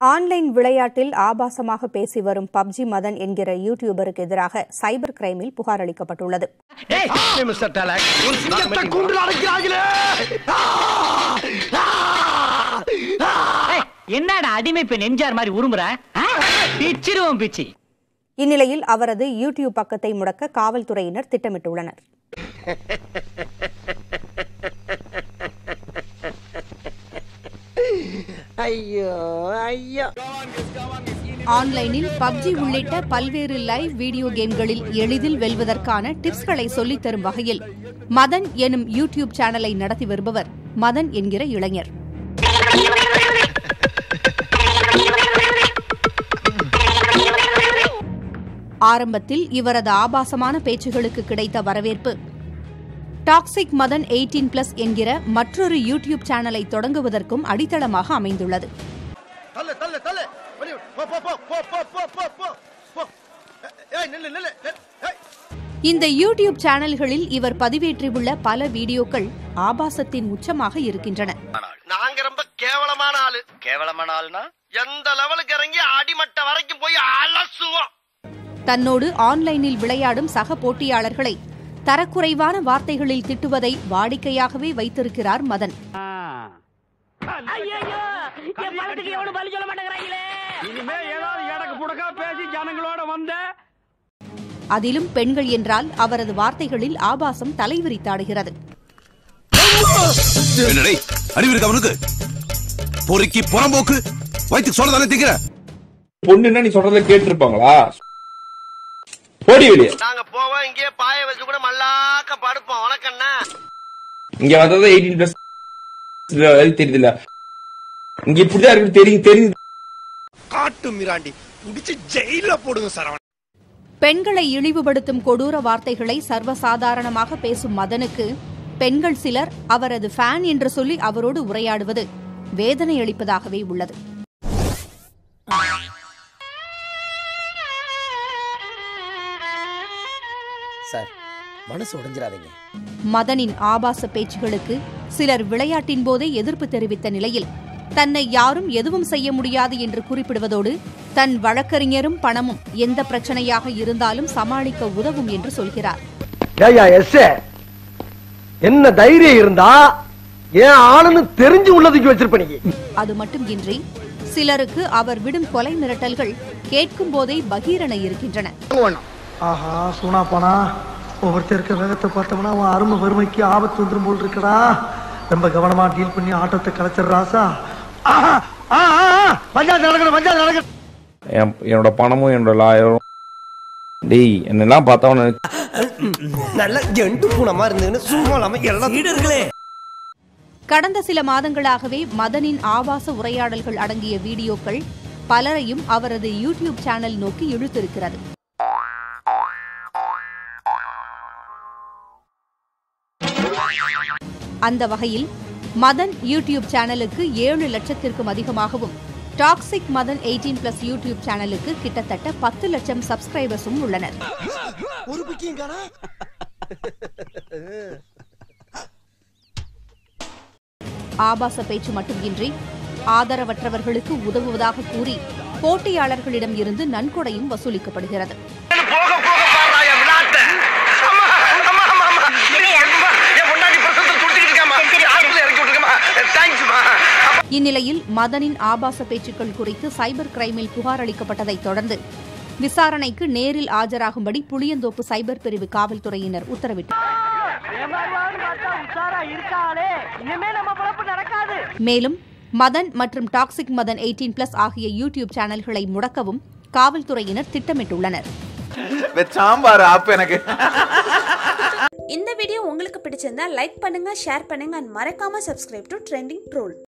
Online விளையாட்டில் ஆபாசமாக பேசி வரும் பப்ஜி மதன் என்கிற யூடியூபருக்கு எதிராக சைபர் கிரைமில் புகார் அளிக்கப்பட்டுள்ளது மிஸ்டர் டேலக் கூண்டு அடைக்கிறாங்களே ஏய், என்னடா அடிமை பெண் எம்ஜிஆர் மாதிரி உருமுற ஆ? பிச்சிருவோம் பிச்சி இந்நிலையில் அவரது யூடியூப் பக்கத்தை முடக்க காவல்துறையினர் திட்டமிட்டுள்ளனர் ஐயோ ஐயோ ஆன்லைனில் பப்ஜி உள்ளிட்ட பல்வேறு லைவ் வீடியோ கேம்களில் எளிதில் வெல்வதற்கான டிப்ஸ்களை சொல்லித் தரும் வகையில் மதன் எனும் யூடியூப் சேனலை நடத்தி வருபவர் மதன் என்கிற இளைஞர் ஆரம்பத்தில் இவரது ஆபாசமான பேச்சுகளுக்கு கிடைத்த வரவேற்பு டாக்ஸிக் மதன் எயிட்டீன் பிளஸ் என்கிற மற்றொரு யூடியூப் சேனலை தொடங்குவதற்கும் அடித்தளமாக அமைந்துள்ளது தள்ளு தள்ளு தள்ளு வெளிய போ போ போ போ போ போ போ போ போ ஏய் நில்லு நில்லு நில்லு. ஏய் இந்த யூடியூப் சேனல்களில் இவர் பதிவேற்றியுள்ள பல வீடியோக்கள் ஆபாசத்தின் உச்சமாக இருக்கின்றன நாங்க ரொம்ப கேவலமான ஆளு கேவலமான ஆள்னா எந்த லெவலுக்கு இறங்கி அடிமட்ட வரைக்கும் போய் அலசுவோம் தன்னோடு ஆன்லைனில் விளையாடும் சக போட்டியாளர்களை தரக்குறைவான வார்த்தைகளில் திட்டுவதை வாடிக்கையாகவே வைத்திருக்கிறார் மதன் ஐயோ என் பணத்துக்கு எவனும் பலி சொல்ல மாட்டேங்கிறாங்களே இனிமே ஏதாவது எடக்கு புடக்கா பேசி ஜனங்களோட வந்த அதிலும் பெண்கள் என்றால் அவரது வார்த்தைகளில் ஆபாசம் தலைவிரித்தாடுகிறது என்னடே அறிவு இருக்கு அவனுக்கு பொறுக்கி புறம்போக்கு வயிற்றுக்கு சொல்ல தானே திங்கிற பொண்ணுன்னா நீ சொல்றத கேட்டிருப்பாங்களா போடி வெளியே நாங்க போவோம் இங்கேயே பாய வச்சு கூட மல்லாக்க படுப்போம் உனக்கண்ணா இங்க வந்தது எயிட்டீன் பிளஸ் தெரியுதுல்ல இங்க இப்படிதான் இருக்கு தெரியும் தெரியும் காட்டு மிராண்டி புடிச்சு ஜெயில போடுங்க சரவண பெண்களை இழிவுபடுத்தும் கொடூர வார்த்தைகளை சர்வசாதாரணமாக பேசும் மதனுக்கு பெண்கள் சிலர் அவரது ஃபேன் என்று சொல்லி அவரோடு உரையாடுவது வேதனை அளிப்பதாகவே உள்ளது சார் மனசு உடைஞ்சிடாதீங்க மதனின் ஆபாச பேச்சுகளுக்கு சிலர் விளையாட்டின் போதே எதிர்ப்பு தெரிவித்த நிலையில் தன்னை யாரும் எதுவும் செய்ய முடியாது என்று குறிப்பிடுவதோடு தன் வழக்கறிஞரும் பணமும் எந்த பிரச்சனையாக இருந்தாலும் சமாளிக்க உதவும் என்று சொல்கிறார் ஏயா எஸ் என்ன தைரியம் இருந்தா ஏன் ஆளுன்னு தெரிஞ்சு உள்ளதுக்கு வச்சிருப்ப நீ அது மட்டுமின்றி சிலருக்கு அவர் விடும் கொலை மிரட்டல்கள் கேட்கும் போதே பகீரென இருக்கின்றன ஆஹா சூனா போனா ஒவ்வொருத்தர் இருக்க வேகத்தை பார்த்தோம்னா அவன் அருமை வறுமைக்கு ஆபத்து வந்துரும் போல் இருக்கடா ரொம்ப கவனமா டீல் பண்ணி ஆட்டத்தை கலைச்சிடுறாசா ஆஹா ஆ, ஆ, ஆ, பஞ்சாயத்து நடக்கணும் பஞ்சாயத்து நடக்கணும் என்- என்னோட பணமும் என்னோட லாயரும் டேய் என்னெல்லாம் பார்த்தவன நல்ல ஜெண்டு பூனமா இருந்ததுன்னு சும்மா இல்லாம எல்லாம் கடந்த சில மாதங்களாகவே மதனின் ஆபாச உரையாடல்கள் அடங்கிய வீடியோக்கள் பலரையும் அவரது யூடியூப் சேனல் நோக்கி இழுத்திருக்கிறது அந்த வகையில் மதன் யூடியூப் சேனலுக்கு ஏழு லட்சத்திற்கும் அதிகமாகவும் toxic Madan eighteen plus YouTube சேனலுக்கு கிட்டத்தட்ட பத்து லட்சம் சப்ஸ்கிரைபர்ஸும் உள்ளனர் ஒரு பிக்கியும் காணா ஆபாச பேச்சு மட்டுமின்றி ஆதரவற்றவர்களுக்கு உதவுவதாக கூறி போட்டியாளர்களிடம் இருந்து நன்கொடையும் வசூலிக்கப்படுகிறது போக போக பாடுறா என் விளையாட்ட அம்மா அம்மா அம்மா அம்மா அம்மா, என் முன்னாடி பிரசத்தை துடிச்சிட்டு இருக்காமா ஆத்துல இறக்கி விட்டுருக்கமா தேங்க்ஸ்மா இந்நிலையில் மதனின் ஆபாச பேச்சுக்கள் குறித்து சைபர் கிரைமில் புகார் அளிக்கப்பட்டதைத் தொடர்ந்து விசாரணைக்கு நேரில் ஆஜராகும்படி புளியந்தோப்பு சைபர் பிரிவு காவல்துறையினர் உத்தரவிட்டனர் ஏமாறுவான்னு பார்த்தா உஷாரா இருக்காளே இனிமே நம்ம பொழப்பு நடக்காது மேலும் மதன் மற்றும் டாக்ஸிக் மதன் எயிட்டீன் பிளஸ் ஆகிய யூடியூப் சேனல்களை முடக்கவும் காவல்துறையினர் திட்டமிட்டுள்ளனர் சாம்பார் ஆப்பு எனக்கு இந்த வீடியோ உங்களுக்கு பிடிச்சிருந்தா லைக் பண்ணுங்க ஷேர் பண்ணுங்க அண்ட் மறக்காம சப்ஸ்கிரைப் டு ட்ரெண்டிங் ட்ரோல்